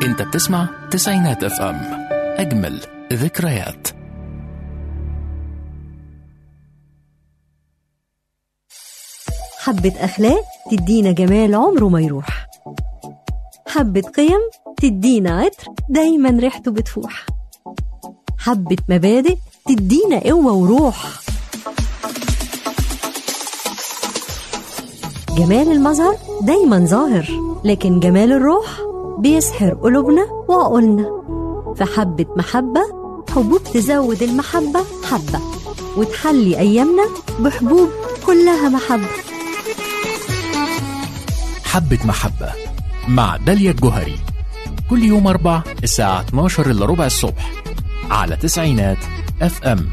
انت بتسمع تسعينات اف ام اجمل ذكريات حبة أخلاق تدينا جمال عمره ما يروح حبة قيم تدينا عطر دايما ريحته بتفوح حبة مبادئ تدينا قوة وروح جمال المظهر دايما ظاهر لكن جمال الروح بيسحر قلوبنا وعقولنا فحبة محبة حبوب تزود المحبة حبة وتحلي أيامنا بحبوب كلها محبة حبة محبة مع داليا الجوهري كل يوم أربع الساعة 12 إلا ربع الصبح على تسعينات اف ام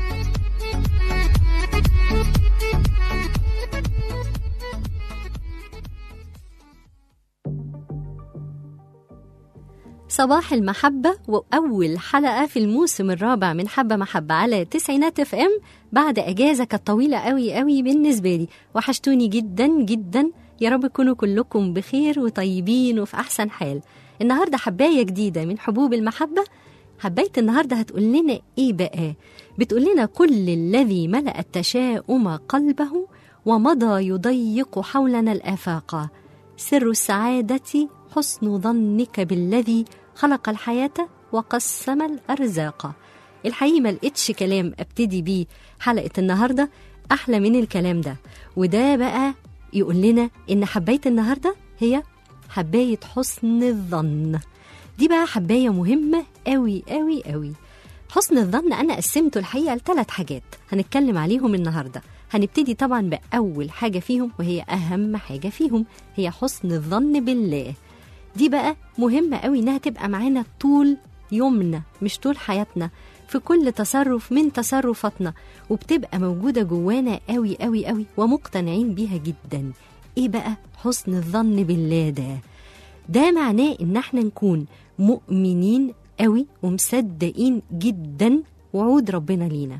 صباح المحبة وأول حلقة في الموسم الرابع من حبة محبة على تسعينات اف ام بعد أجازة كانت طويلة قوي قوي بالنسبة لي وحشتوني جدا جدا يا رب تكونوا كلكم بخير وطيبين وفي أحسن حال النهاردة حباية جديدة من حبوب المحبة حباية النهاردة هتقول لنا إيه بقى بتقول لنا كل الذي ملأ التشاؤم قلبه ومضى يضيق حولنا الآفاق سر السعادة حسن ظنك بالذي خلق الحياة وقسم الأرزاق الحقيقة ما لقيتش كلام أبتدي بيه حلقة النهاردة أحلى من الكلام ده وده بقى يقول لنا إن حباية النهاردة هي حباية حسن الظن دي بقى حباية مهمة قوي قوي قوي حسن الظن أنا قسمته الحقيقة لثلاث حاجات هنتكلم عليهم النهاردة هنبتدي طبعا بأول حاجة فيهم وهي أهم حاجة فيهم هي حسن الظن بالله دي بقى مهمة قوي إنها تبقى معانا طول يومنا مش طول حياتنا في كل تصرف من تصرفاتنا وبتبقى موجودة جوانا قوي قوي قوي ومقتنعين بيها جدا ايه بقى حسن الظن بالله ده ده معناه ان احنا نكون مؤمنين قوي ومصدقين جدا وعود ربنا لينا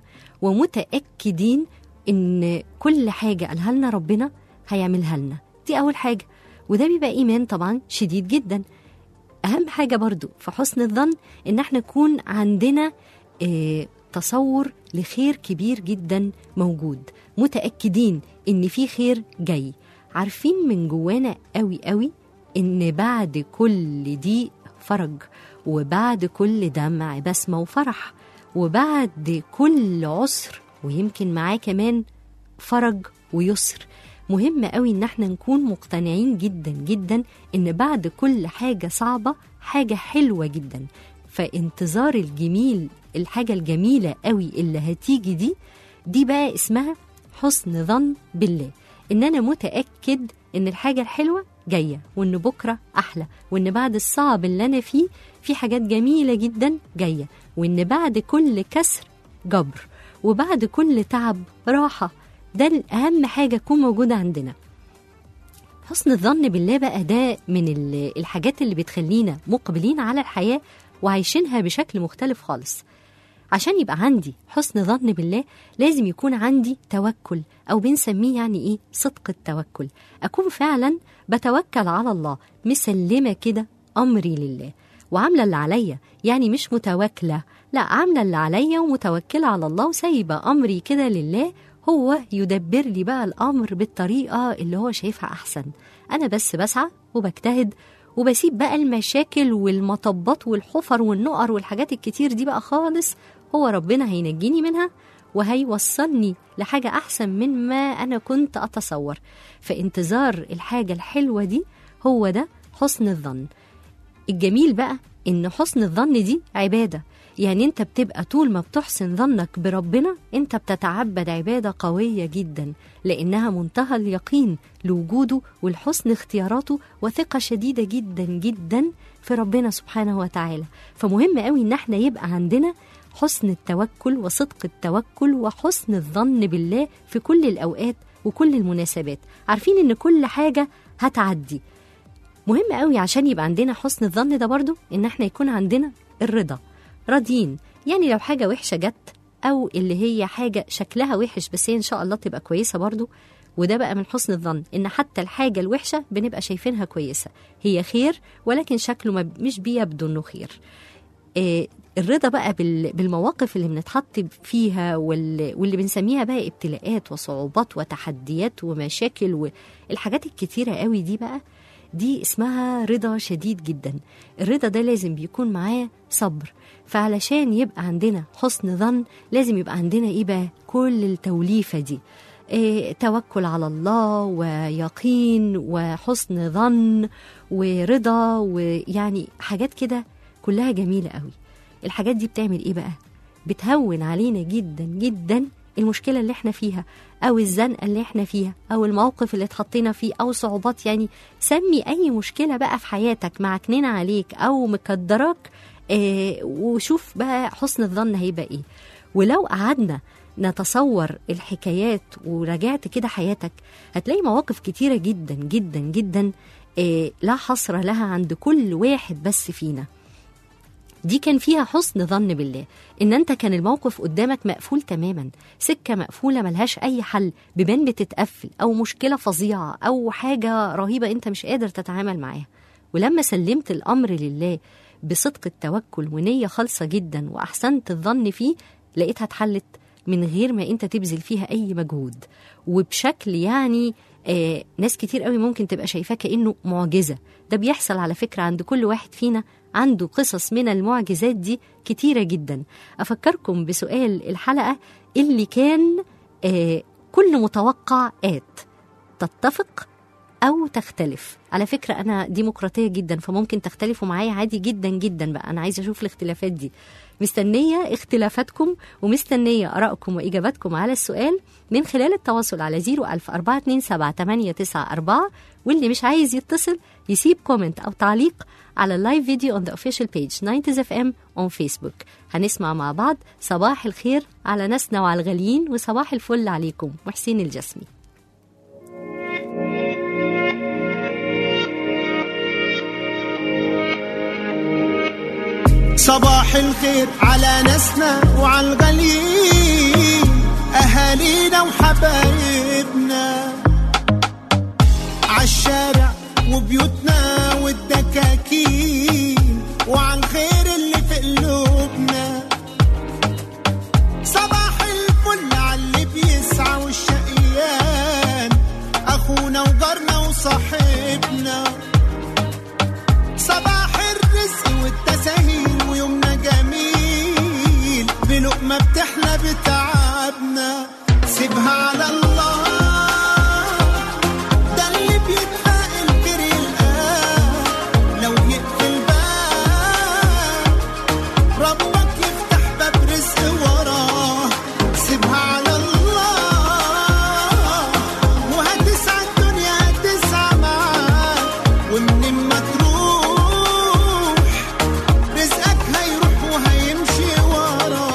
ومتأكدين ان كل حاجة قالها لنا ربنا هيعملها لنا دي اول حاجة وده بيبقى ايمان طبعا شديد جدا اهم حاجة برضو في حسن الظن ان احنا نكون عندنا اه تصور لخير كبير جدا موجود متأكدين ان في خير جاي عارفين من جوانا قوي قوي ان بعد كل ضيق فرج وبعد كل دمع بسمة وفرح وبعد كل عسر ويمكن معاه كمان فرج ويسر مهم قوي ان احنا نكون مقتنعين جدا جدا ان بعد كل حاجة صعبة حاجة حلوة جدا فانتظار الجميل الحاجة الجميلة قوي اللي هتيجي دي دي بقى اسمها حسن ظن بالله ان انا متأكد ان الحاجة الحلوة جاية وان بكرة احلى وان بعد الصعب اللي انا فيه في حاجات جميلة جدا جاية وان بعد كل كسر جبر وبعد كل تعب راحة ده الأهم حاجة تكون موجودة عندنا حسن الظن بالله بقى ده من الحاجات اللي بتخلينا مقبلين على الحياة وعايشينها بشكل مختلف خالص عشان يبقى عندي حسن ظن بالله لازم يكون عندي توكل أو بنسميه يعني إيه صدق التوكل أكون فعلا بتوكل على الله مسلمة كده أمري لله وعاملة اللي عليا يعني مش متواكلة لا عاملة اللي عليا ومتوكلة على الله وسايبة أمري كده لله هو يدبر لي بقى الأمر بالطريقة اللي هو شايفها أحسن أنا بس بسعى وبجتهد وبسيب بقى المشاكل والمطبات والحفر والنقر والحاجات الكتير دي بقى خالص هو ربنا هينجيني منها وهيوصلني لحاجة أحسن من ما أنا كنت أتصور فانتظار الحاجة الحلوة دي هو ده حسن الظن الجميل بقى إن حسن الظن دي عبادة يعني انت بتبقى طول ما بتحسن ظنك بربنا انت بتتعبد عبادة قوية جدا لانها منتهى اليقين لوجوده والحسن اختياراته وثقة شديدة جدا جدا في ربنا سبحانه وتعالى فمهم قوي ان احنا يبقى عندنا حسن التوكل وصدق التوكل وحسن الظن بالله في كل الاوقات وكل المناسبات عارفين ان كل حاجة هتعدي مهم قوي عشان يبقى عندنا حسن الظن ده برضو ان احنا يكون عندنا الرضا راضيين يعني لو حاجة وحشة جت أو اللي هي حاجة شكلها وحش بس هي إن شاء الله تبقى كويسة برضو وده بقى من حسن الظن ان حتى الحاجه الوحشه بنبقى شايفينها كويسه هي خير ولكن شكله ما- مش بيبدو انه خير آه، الرضا بقى بال- بالمواقف اللي بنتحط فيها وال- واللي بنسميها بقى ابتلاءات وصعوبات وتحديات ومشاكل والحاجات الكتيرة قوي دي بقى دي اسمها رضا شديد جدا الرضا ده لازم بيكون معاه صبر فعلشان يبقى عندنا حسن ظن لازم يبقى عندنا ايه بقى كل التوليفة دي إيه توكل على الله ويقين وحسن ظن ورضا ويعني حاجات كده كلها جميلة قوي الحاجات دي بتعمل ايه بقى بتهون علينا جدا جدا المشكلة اللي احنا فيها أو الزنقة اللي احنا فيها أو الموقف اللي اتحطينا فيه أو صعوبات يعني سمي أي مشكلة بقى في حياتك معكننة عليك أو مكدراك اه وشوف بقى حسن الظن هيبقى ايه ولو قعدنا نتصور الحكايات وراجعت كده حياتك هتلاقي مواقف كتيرة جدا جدا جدا اه لا حصر لها عند كل واحد بس فينا دي كان فيها حسن ظن بالله ان انت كان الموقف قدامك مقفول تماما سكه مقفوله ملهاش اي حل بيبان بتتقفل او مشكله فظيعه او حاجه رهيبه انت مش قادر تتعامل معاها ولما سلمت الامر لله بصدق التوكل ونيه خالصه جدا واحسنت الظن فيه لقيتها اتحلت من غير ما انت تبذل فيها اي مجهود وبشكل يعني آه ناس كتير قوي ممكن تبقى شايفاه كانه معجزه ده بيحصل على فكره عند كل واحد فينا عنده قصص من المعجزات دي كتيره جدا افكركم بسؤال الحلقه اللي كان آه كل متوقع آت تتفق أو تختلف على فكرة أنا ديمقراطية جدا فممكن تختلفوا معايا عادي جدا جدا بقى أنا عايزة أشوف الاختلافات دي مستنية اختلافاتكم ومستنية آرائكم وإجاباتكم على السؤال من خلال التواصل على 01427 واللي مش عايز يتصل يسيب كومنت أو تعليق على اللايف فيديو on the official page 90s FM on Facebook هنسمع مع بعض صباح الخير على ناسنا وعلى الغاليين وصباح الفل عليكم وحسين الجسمي صباح الخير على ناسنا وعلى الغاليين أهالينا وحبايبنا عالشارع وبيوتنا والدكاكين وعلى الخير اللي في قلوبنا صباح الفل على اللي بيسعى والشقيان أخونا وجارنا وصاحبنا صباح الرزق والتساهيل ويومنا جميل بلقمة بتحلى بتعبنا سيبها على الله ده اللي بيتفائل خير يلقاه لو يقفل باب ربك يفتح باب رزق وراه سيبها على الله وهتسعى الدنيا هتسعى معاك ومن ما تروح رزقك هيروح وهيمشي وراه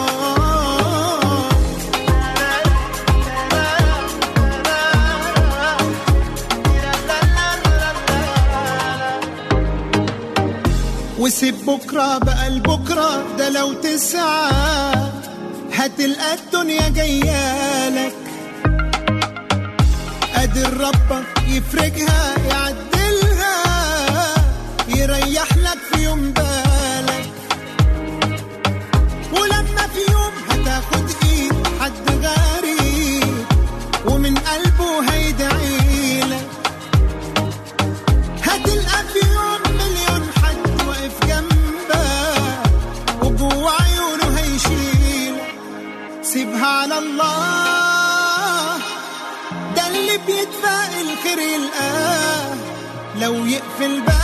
وسيب بكرة بقى لبكرة ده لو تسعى هتلقى الدنيا جايالك قادر ربك يفرجها يعدلها يريح لك في يوم بالك ولما في يوم هتاخد ايد حد غريب ومن قلبه هيدعيلك هتلقى في يوم مليون حد واقف جنبك وجوه عيونه هيشيلك سيبها على الله ده اللي بيتفائل خير يلقاه لو يقفل باب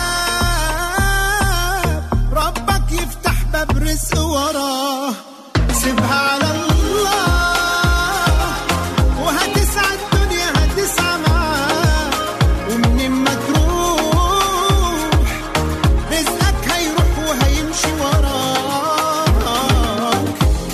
ربك يفتح باب رزق وراه سيبها على الله وهتسعى الدنيا هتسعى معاه ومن ما تروح رزقك هيروح وهيمشي وراك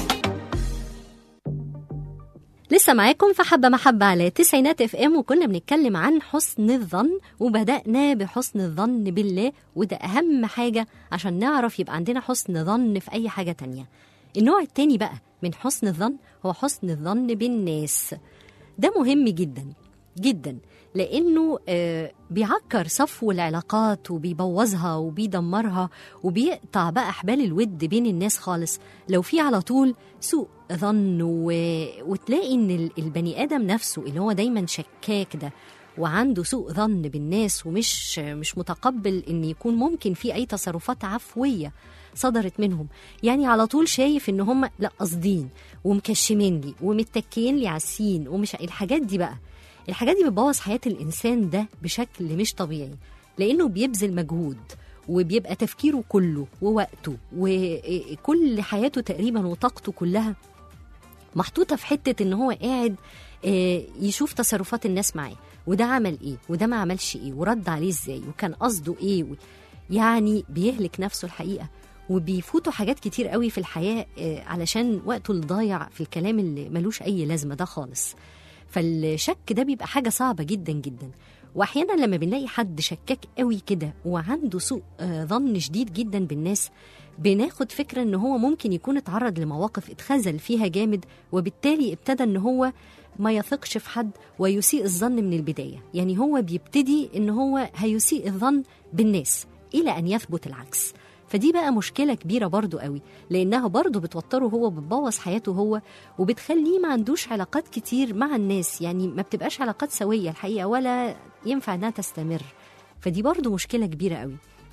لسه معاكم في حبة محبة على تسعينات اف ام وكنا بنتكلم عن حسن الظن وبدأنا بحسن الظن بالله وده أهم حاجة عشان نعرف يبقى عندنا حسن ظن في أي حاجة تانية النوع التاني بقى من حسن الظن هو حسن الظن بالناس ده مهم جدا جدا لانه آه، بيعكر صفو العلاقات وبيبوظها وبيدمرها وبيقطع بقى احبال الود بين الناس خالص لو في على طول سوء ظن و... وتلاقي ان ال- البني ادم نفسه اللي هو دايما شكاك ده وعنده سوء ظن بالناس ومش مش متقبل ان يكون ممكن في اي تصرفات عفويه صدرت منهم يعني على طول شايف ان هم لا قاصدين ومكشمين لي ومتكين لي على السين ومش الحاجات دي بقى الحاجات دي بتبوظ حياه الانسان ده بشكل مش طبيعي لانه بيبذل مجهود وبيبقى تفكيره كله ووقته وكل حياته تقريبا وطاقته كلها محطوطه في حته ان هو قاعد آه، يشوف تصرفات الناس معاه وده عمل ايه وده ما عملش ايه ورد عليه ازاي وكان قصده ايه و... يعني بيهلك نفسه الحقيقه وبيفوتوا حاجات كتير قوي في الحياه آه، علشان وقته اللي ضايع في الكلام اللي ملوش اي لازمه ده خالص فالشك ده بيبقى حاجه صعبه جدا جدا واحيانا لما بنلاقي حد شكاك قوي كده وعنده سوء آه، ظن شديد جدا بالناس بناخد فكره ان هو ممكن يكون اتعرض لمواقف اتخذل فيها جامد وبالتالي ابتدى ان هو ما يثقش في حد ويسيء الظن من البدايه يعني هو بيبتدي ان هو هيسيء الظن بالناس الى ان يثبت العكس فدي بقى مشكله كبيره برضو قوي لانها برضو بتوتره هو بتبوظ حياته هو وبتخليه ما عندوش علاقات كتير مع الناس يعني ما بتبقاش علاقات سويه الحقيقه ولا ينفع انها تستمر فدي برضو مشكله كبيره قوي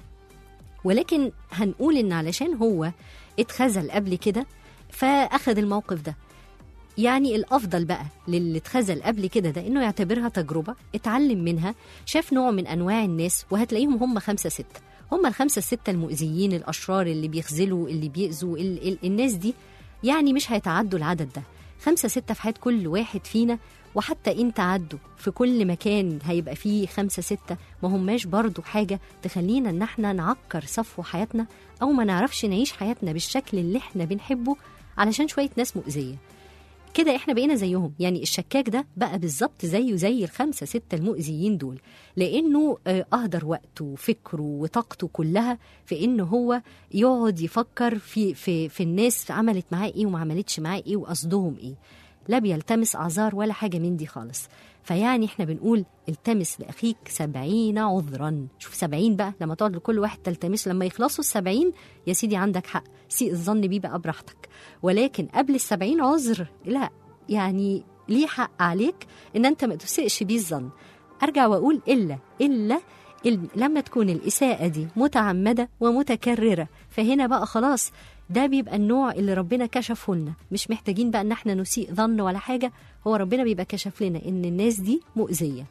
ولكن هنقول ان علشان هو اتخذل قبل كده فاخذ الموقف ده يعني الافضل بقى للي اتخذل قبل كده ده انه يعتبرها تجربه اتعلم منها شاف نوع من انواع الناس وهتلاقيهم هم خمسه سته هم الخمسه السته المؤذيين الاشرار اللي بيخذلوا اللي بيأذوا ال ال الناس دي يعني مش هيتعدوا العدد ده خمسه سته في حياه كل واحد فينا وحتى ان تعدوا في كل مكان هيبقى فيه خمسه سته ما هماش برضو حاجه تخلينا ان احنا نعكر صفو حياتنا او ما نعرفش نعيش حياتنا بالشكل اللي احنا بنحبه علشان شويه ناس مؤذيه كده احنا بقينا زيهم يعني الشكاك ده بقى بالظبط زيه زي الخمسه سته المؤذيين دول لانه آه، اهدر وقته وفكره وطاقته كلها في ان هو يقعد يفكر في في في الناس عملت معاه ايه وما عملتش معاه ايه وقصدهم ايه لا بيلتمس اعذار ولا حاجه من دي خالص فيعني احنا بنقول التمس لاخيك سبعين عذرا شوف سبعين بقى لما تقعد لكل واحد تلتمس لما يخلصوا السبعين يا سيدي عندك حق سيء الظن بيه بقى براحتك ولكن قبل السبعين عذر لا يعني ليه حق عليك ان انت ما تسيئش بيه الظن ارجع واقول الا الا ال- لما تكون الاساءه دي متعمده ومتكرره فهنا بقى خلاص ده بيبقى النوع اللي ربنا كشفه لنا مش محتاجين بقى ان احنا نسيء ظن ولا حاجه هو ربنا بيبقى كشف لنا ان الناس دي مؤذيه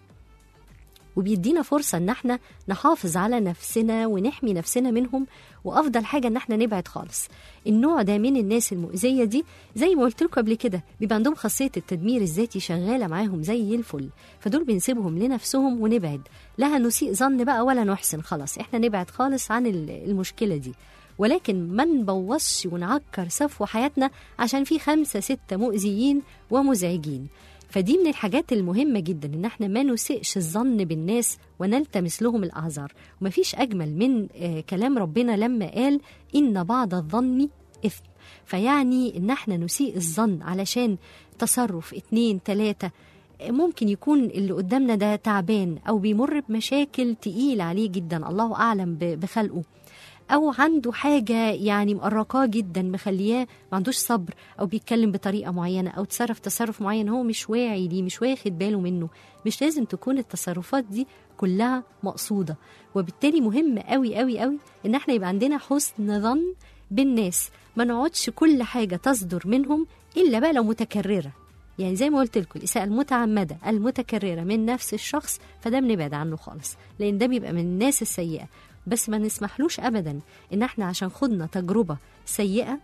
وبيدينا فرصة إن احنا نحافظ على نفسنا ونحمي نفسنا منهم وأفضل حاجة إن احنا نبعد خالص النوع ده من الناس المؤذية دي زي ما قلت لكم قبل كده بيبقى عندهم خاصية التدمير الذاتي شغالة معاهم زي الفل فدول بنسيبهم لنفسهم ونبعد لا هنسيء ظن بقى ولا نحسن خلاص احنا نبعد خالص عن ال- المشكلة دي ولكن ما نبوظش ونعكر صفو حياتنا عشان في خمسة ستة مؤذيين ومزعجين فدي من الحاجات المهمة جدا إن احنا ما نسئش الظن بالناس ونلتمس لهم الأعذار ومفيش أجمل من آه، كلام ربنا لما قال إن بعض الظن إثم فيعني إن احنا نسيء الظن علشان تصرف اتنين تلاتة آه، ممكن يكون اللي قدامنا ده تعبان أو بيمر بمشاكل تقيلة عليه جدا الله أعلم ب- بخلقه او عنده حاجه يعني مقرقاه جدا مخلياه ما عندوش صبر او بيتكلم بطريقه معينه او تصرف تصرف معين هو مش واعي ليه مش واخد باله منه مش لازم تكون التصرفات دي كلها مقصوده وبالتالي مهم قوي قوي قوي ان احنا يبقى عندنا حسن ظن بالناس ما نقعدش كل حاجه تصدر منهم الا بقى لو متكرره يعني زي ما قلت لكم الإساءة المتعمدة المتكررة من نفس الشخص فده بنبعد عنه خالص لأن ده بيبقى من الناس السيئة بس ما نسمحلوش أبدا إن احنا عشان خدنا تجربة سيئة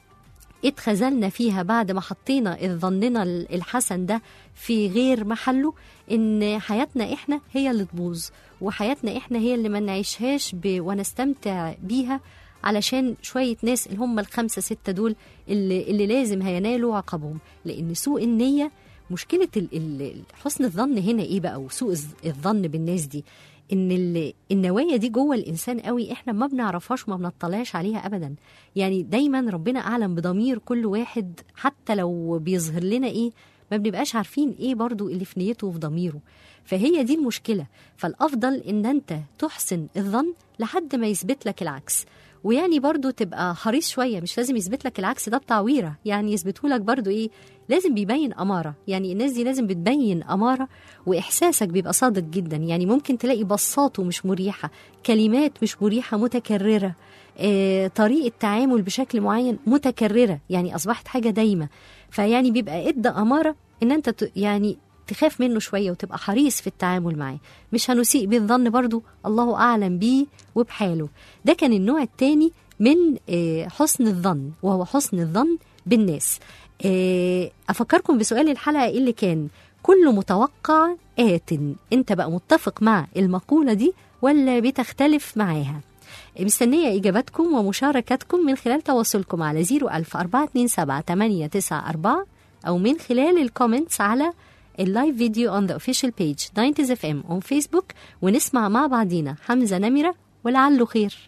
اتخذلنا فيها بعد ما حطينا ظننا الحسن ده في غير محله ان حياتنا احنا هي اللي تبوظ وحياتنا احنا هي اللي ما نعيشهاش ب... ونستمتع بيها علشان شوية ناس اللي هم الخمسة ستة دول اللي, اللي لازم هينالوا عقبهم لأن سوء النية مشكلة ال- ال- حسن الظن هنا إيه بقى وسوء الظ- الظن بالناس دي ان ال- النوايا دي جوه الانسان قوي احنا ما بنعرفهاش وما بنطلعش عليها ابدا يعني دايما ربنا اعلم بضمير كل واحد حتى لو بيظهر لنا ايه ما بنبقاش عارفين ايه برضو اللي في نيته وفي ضميره فهي دي المشكله فالافضل ان انت تحسن الظن لحد ما يثبت لك العكس ويعني برضو تبقى حريص شويه مش لازم يثبت لك العكس ده بتعويره يعني يثبتوا لك برضو ايه لازم بيبين اماره يعني الناس دي لازم بتبين اماره واحساسك بيبقى صادق جدا يعني ممكن تلاقي بصاته مش مريحه كلمات مش مريحه متكرره آه، طريقه تعامل بشكل معين متكرره يعني اصبحت حاجه دايمه فيعني بيبقى ادى اماره ان انت ت- يعني تخاف منه شويه وتبقى حريص في التعامل معاه مش هنسيء بيه الظن برضو الله اعلم بيه وبحاله ده كان النوع الثاني من آه، حسن الظن وهو حسن الظن بالناس آه، افكركم بسؤال الحلقه اللي كان كل متوقع آت انت بقى متفق مع المقوله دي ولا بتختلف معاها مستنية إجاباتكم ومشاركتكم من خلال تواصلكم على 01000 427 894 أو من خلال الكومنتس على اللايف فيديو on the official page 90s FM on Facebook ونسمع مع بعضينا حمزة نمرة ولعله خير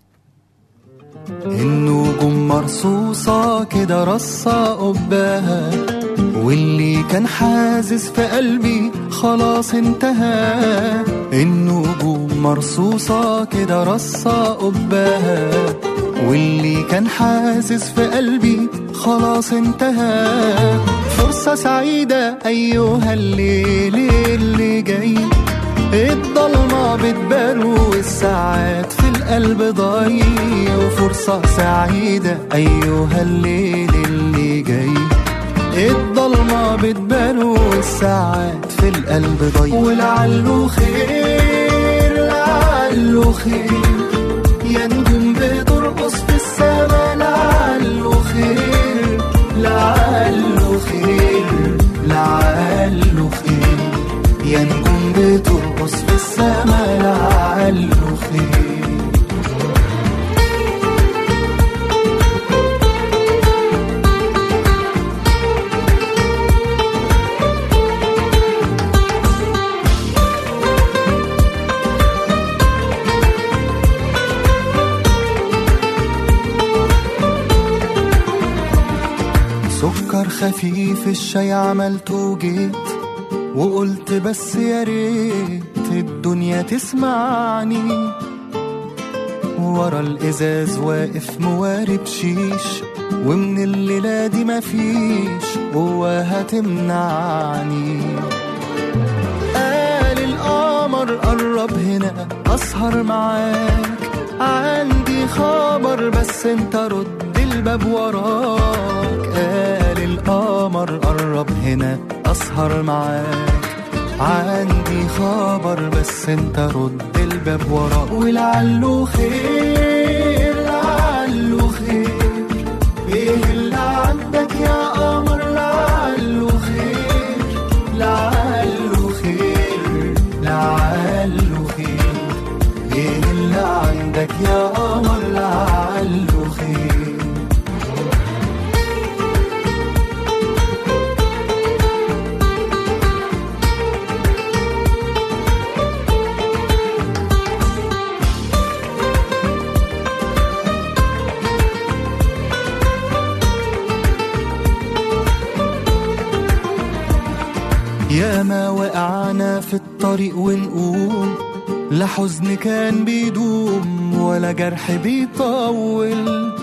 النجوم مرصوصة كده رصة قباها واللي كان حازز في قلبي خلاص انتهى النجوم مرصوصة كده رصة قباها واللي كان حازز في قلبي خلاص انتهى فرصة سعيدة أيها الليل اللي جاي الضلمة بتبان والساعات في القلب ضايع وفرصة سعيدة أيها الليل اللي جاي الضلمة بتبان والساعات في القلب ضايع ولعله خير لعله خير يا نجوم بترقص في السما لعله خير لعله خير لعله خير يا نجوم بترقص في السما لعله خير سكر خفيف الشاي عملته وجيت وقلت بس يا ريت الدنيا تسمعني ورا الازاز واقف موارب شيش ومن الليلة دي مفيش قوة هتمنعني قال القمر قرب هنا اسهر معاك عندي خبر بس انت رد الباب وراك قال القمر قرب هنا اسهر معاك عندي خبر بس انت رد الباب وراك ولعله خير لعله خير ايه اللي عندك يا قمر لعله خير لعله خير لعله خير ايه اللي عندك يا قمر لعله خير يا ما وقعنا في الطريق ونقوم لا حزن كان بيدوم ولا جرح بيطول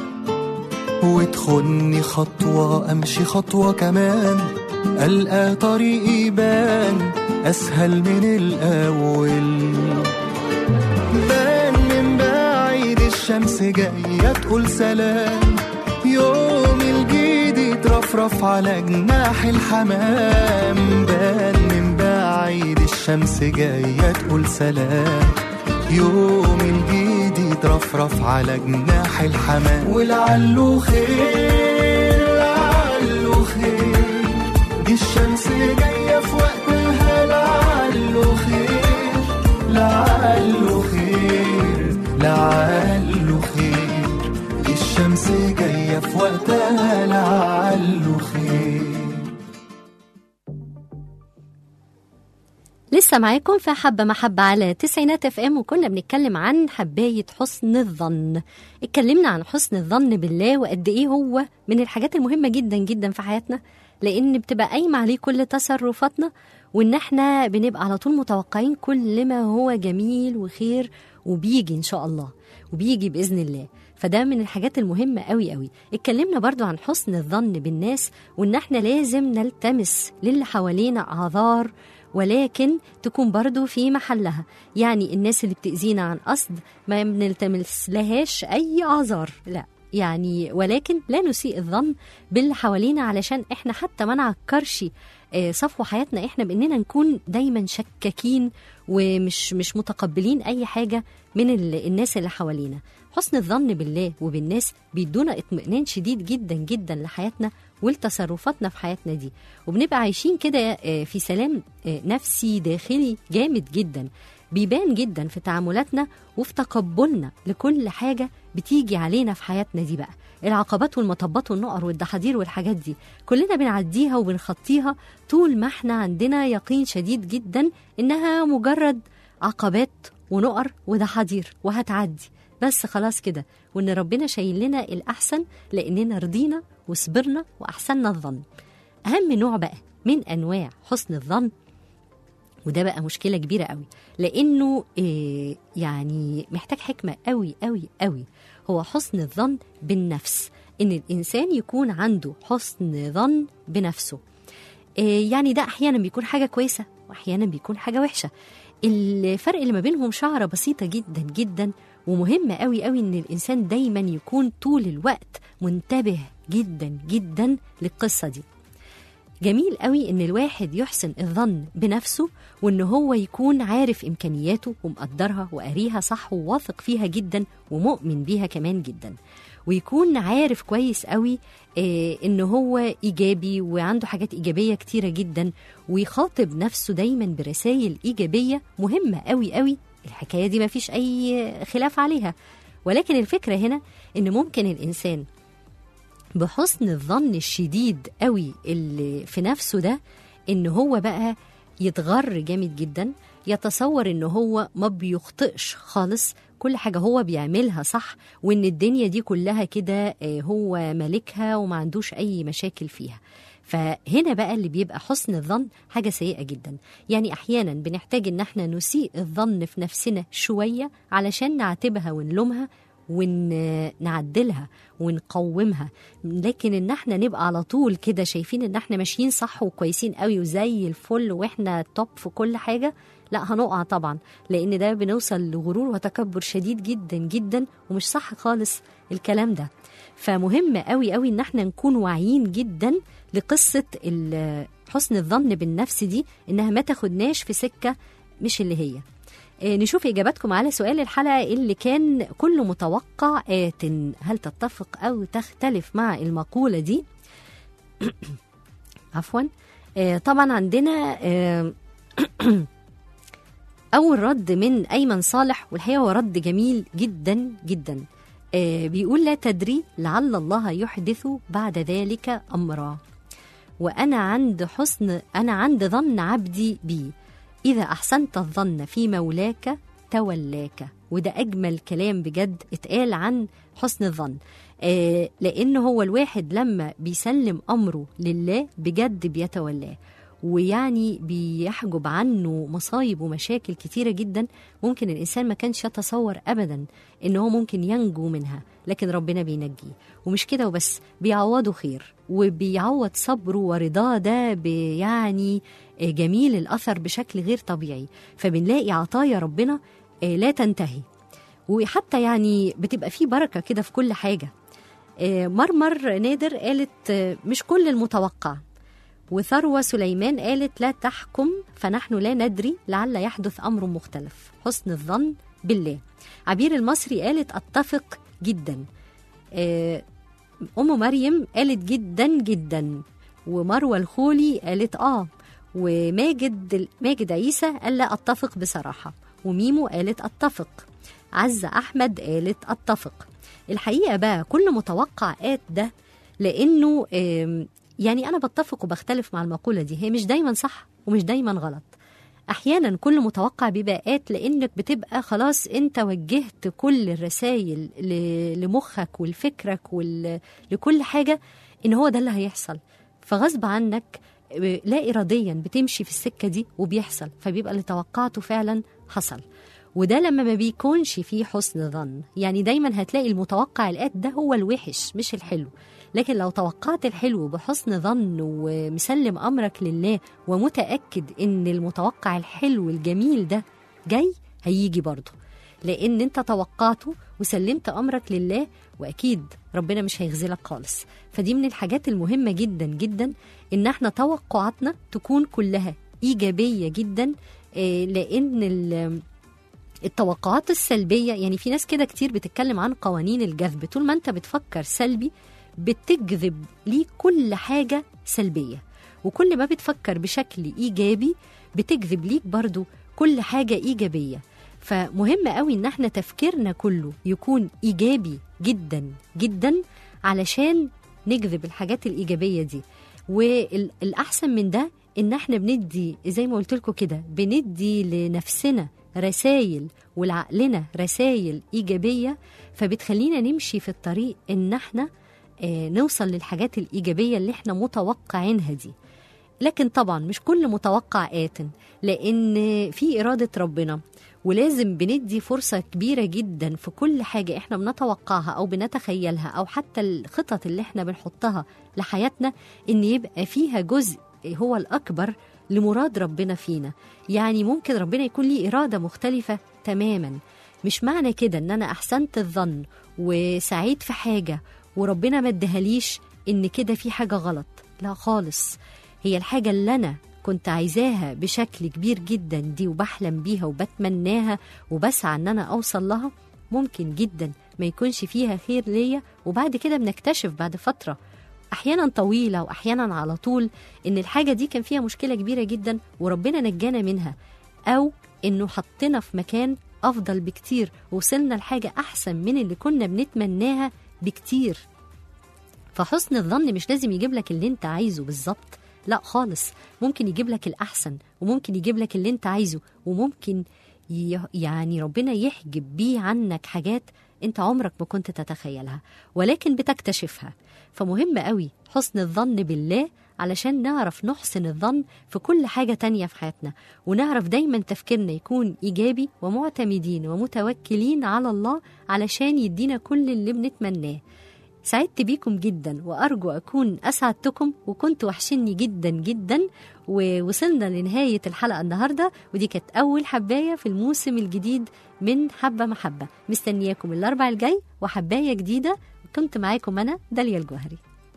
وتخني خطوة أمشي خطوة كمان ألقى طريقي يبان أسهل من الأول بان من بعيد الشمس جاية تقول سلام يوم الجديد يترفرف على جناح الحمام بان من بعيد الشمس جاية تقول سلام يوم الجديد يترفرف على جناح الحمام ولعله خير لعله خير دي الشمس جاية في وقتها لعله خير لعله خير لعله خير دي الشمس جاية في وقتها لعله خير لسه معاكم في حبة محبة على تسعينات اف ام وكنا بنتكلم عن حباية حسن الظن اتكلمنا عن حسن الظن بالله وقد ايه هو من الحاجات المهمة جدا جدا في حياتنا لان بتبقى قايمه عليه كل تصرفاتنا وان احنا بنبقى على طول متوقعين كل ما هو جميل وخير وبيجي ان شاء الله وبيجي باذن الله فده من الحاجات المهمة قوي قوي اتكلمنا برضو عن حسن الظن بالناس وان احنا لازم نلتمس للي حوالينا اعذار ولكن تكون برضو في محلها يعني الناس اللي بتأذينا عن قصد ما بنلتمس لهاش أي أعذار لا يعني ولكن لا نسيء الظن باللي حوالينا علشان احنا حتى ما نعكرش آه، صفو حياتنا احنا باننا نكون دايما شكاكين ومش مش متقبلين اي حاجه من ال- الناس اللي حوالينا حسن الظن بالله وبالناس بيدونا اطمئنان شديد جدا جدا لحياتنا ولتصرفاتنا في حياتنا دي وبنبقى عايشين كده آه، في سلام آه، نفسي داخلي جامد جدا بيبان جدا في تعاملاتنا وفي تقبلنا لكل حاجة بتيجي علينا في حياتنا دي بقى العقبات والمطبات والنقر والدحاضير والحاجات دي كلنا بنعديها وبنخطيها طول ما احنا عندنا يقين شديد جدا انها مجرد عقبات ونقر ودحاضير وهتعدي بس خلاص كده وان ربنا شايل لنا الاحسن لاننا رضينا وصبرنا واحسننا الظن اهم نوع بقى من انواع حسن الظن وده بقى مشكله كبيره قوي لانه إيه يعني محتاج حكمه قوي قوي قوي هو حسن الظن بالنفس ان الانسان يكون عنده حسن ظن بنفسه إيه يعني ده احيانا بيكون حاجه كويسه واحيانا بيكون حاجه وحشه الفرق اللي ما بينهم شعره بسيطه جدا جدا ومهمه قوي قوي ان الانسان دايما يكون طول الوقت منتبه جدا جدا للقصه دي جميل قوي ان الواحد يحسن الظن بنفسه وان هو يكون عارف امكانياته ومقدرها وقاريها صح وواثق فيها جدا ومؤمن بيها كمان جدا ويكون عارف كويس قوي آه ان هو ايجابي وعنده حاجات ايجابيه كتيره جدا ويخاطب نفسه دايما برسائل ايجابيه مهمه قوي قوي الحكايه دي ما فيش اي خلاف عليها ولكن الفكره هنا ان ممكن الانسان بحسن الظن الشديد قوي اللي في نفسه ده ان هو بقى يتغر جامد جدا يتصور ان هو ما بيخطئش خالص كل حاجة هو بيعملها صح وان الدنيا دي كلها كده آه، هو مالكها وما عندوش اي مشاكل فيها فهنا بقى اللي بيبقى حسن الظن حاجة سيئة جدا يعني أحيانا بنحتاج إن احنا نسيء الظن في نفسنا شوية علشان نعاتبها ونلومها ونعدلها ونقومها لكن ان احنا نبقى على طول كده شايفين ان احنا ماشيين صح وكويسين قوي وزي الفل واحنا توب في كل حاجه لا هنقع طبعا لان ده بنوصل لغرور وتكبر شديد جدا جدا ومش صح خالص الكلام ده فمهم قوي قوي ان احنا نكون واعيين جدا لقصه ال- حسن الظن بالنفس دي انها ما تاخدناش في سكه مش اللي هي آه، نشوف إجاباتكم على سؤال الحلقة اللي كان كل متوقع آت هل تتفق أو تختلف مع المقولة دي عفوا آه، طبعا عندنا آه، أول رد من أيمن صالح والحقيقة هو رد جميل جدا جدا آه، بيقول لا تدري لعل الله يحدث بعد ذلك أمرا وأنا عند حسن أنا عند ظن عبدي بي إذا أحسنت الظن في مولاك تولاك وده أجمل كلام بجد اتقال عن حسن الظن آه لأن هو الواحد لما بيسلم أمره لله بجد بيتولاه ويعني بيحجب عنه مصايب ومشاكل كتيرة جدا ممكن الإنسان ما كانش يتصور أبدا إن هو ممكن ينجو منها لكن ربنا بينجيه ومش كده وبس بيعوضه خير وبيعوض صبره ورضاه ده يعني جميل الأثر بشكل غير طبيعي فبنلاقي عطايا ربنا آه، لا تنتهي وحتى يعني بتبقى فيه بركة كده في كل حاجة آه، مرمر نادر قالت آه، مش كل المتوقع وثروة سليمان قالت لا تحكم فنحن لا ندري لعل يحدث أمر مختلف حسن الظن بالله عبير المصري قالت أتفق جدا آه، أم مريم قالت جدا جدا ومروة الخولي قالت آه وماجد ماجد عيسى قال لا أتفق بصراحة وميمو قالت أتفق عزة أحمد قالت أتفق الحقيقة بقى كل متوقع آت ده لأنه آم، يعني أنا بتفق وبختلف مع المقولة دي هي مش دايما صح ومش دايما غلط احيانا كل متوقع بيبقى آت لانك بتبقى خلاص انت وجهت كل الرسائل ل- لمخك ولفكرك ول- لكل حاجه ان هو ده اللي هيحصل فغصب عنك آه، لا اراديا بتمشي في السكه دي وبيحصل فبيبقى اللي توقعته فعلا حصل وده لما ما بيكونش فيه حسن ظن يعني دايما هتلاقي المتوقع الآت ده هو الوحش مش الحلو لكن لو توقعت الحلو بحسن ظن ومسلم أمرك لله ومتأكد إن المتوقع الحلو الجميل ده جاي هيجي برضه لأن أنت توقعته وسلمت أمرك لله وأكيد ربنا مش هيخذلك خالص فدي من الحاجات المهمة جدا جدا إن احنا توقعاتنا تكون كلها إيجابية جدا آه، لأن ال- التوقعات السلبية يعني في ناس كده كتير بتتكلم عن قوانين الجذب طول ما انت بتفكر سلبي بتجذب ليك كل حاجة سلبية وكل ما بتفكر بشكل إيجابي بتجذب ليك برضو كل حاجة إيجابية فمهم قوي ان احنا تفكيرنا كله يكون إيجابي جدا جدا علشان نجذب الحاجات الإيجابية دي والأحسن من ده ان احنا بندي زي ما قلت لكم كده بندي لنفسنا رسائل ولعقلنا رسائل إيجابية فبتخلينا نمشي في الطريق إن احنا آه، نوصل للحاجات الإيجابية اللي احنا متوقعينها دي لكن طبعا مش كل متوقع آت لأن في إرادة ربنا ولازم بندي فرصة كبيرة جدا في كل حاجة احنا بنتوقعها أو بنتخيلها أو حتى الخطط اللي احنا بنحطها لحياتنا إن يبقى فيها جزء هو الأكبر لمراد ربنا فينا يعني ممكن ربنا يكون ليه إرادة مختلفة تماما مش معنى كده ان انا احسنت الظن وسعيت في حاجه وربنا ما ادهاليش ان كده في حاجه غلط لا خالص هي الحاجه اللي انا كنت عايزاها بشكل كبير جدا دي وبحلم بيها وبتمناها وبسعى ان انا اوصل لها ممكن جدا ما يكونش فيها خير ليا وبعد كده بنكتشف بعد فتره احيانا طويله واحيانا على طول ان الحاجه دي كان فيها مشكله كبيره جدا وربنا نجانا منها او انه حطنا في مكان افضل بكتير وصلنا لحاجه احسن من اللي كنا بنتمناها بكتير فحسن الظن مش لازم يجيب لك اللي انت عايزه بالظبط لا خالص ممكن يجيب لك الاحسن وممكن يجيب لك اللي انت عايزه وممكن ي- يعني ربنا يحجب بيه عنك حاجات انت عمرك ما كنت تتخيلها ولكن بتكتشفها فمهم قوي حسن الظن بالله علشان نعرف نحسن الظن في كل حاجة تانية في حياتنا ونعرف دايما تفكيرنا يكون إيجابي ومعتمدين ومتوكلين على الله علشان يدينا كل اللي بنتمناه سعدت بيكم جدا وأرجو أكون أسعدتكم وكنت وحشني جدا جدا ووصلنا لنهاية الحلقة النهاردة ودي كانت أول حباية في الموسم الجديد من حبة محبة مستنياكم الأربع الجاي وحباية جديدة كنت معاكم أنا داليا الجوهري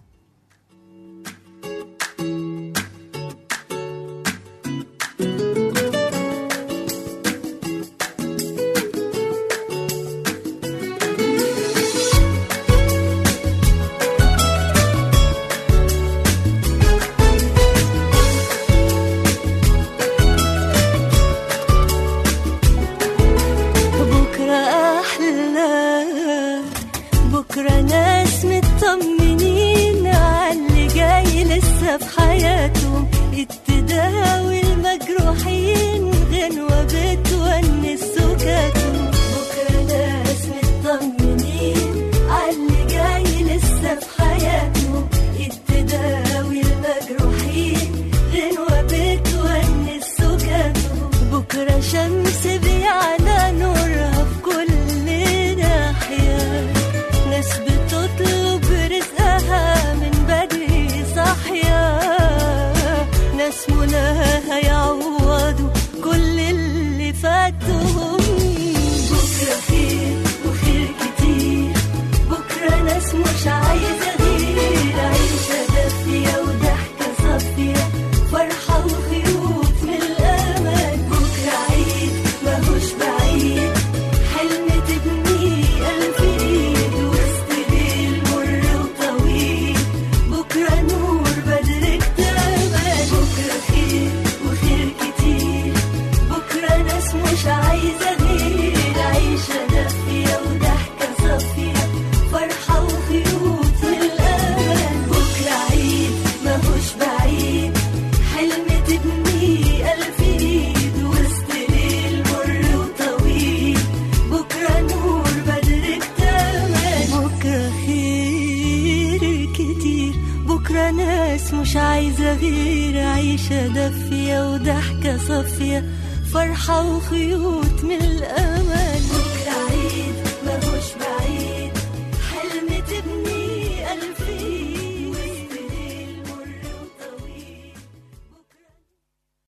بكرة أحلى بكرة ناس مطمنين عاللي جاي لسه في حياتهم التداوي المجروحين غنوة بتونس سكاتهم بكرة ناس مطمنين عاللي جاي لسه في حياتهم التداوي المجروحين غنوة بتونس سكاتهم بكرة شمس بيعلى نورها في كل ناحية ناس بتطلب رزقها من بدري صاحية ناس مناها بكرة ناس مش عايزة غير عيشة دافية وضحكة صافية فرحة وخيوط من الأمان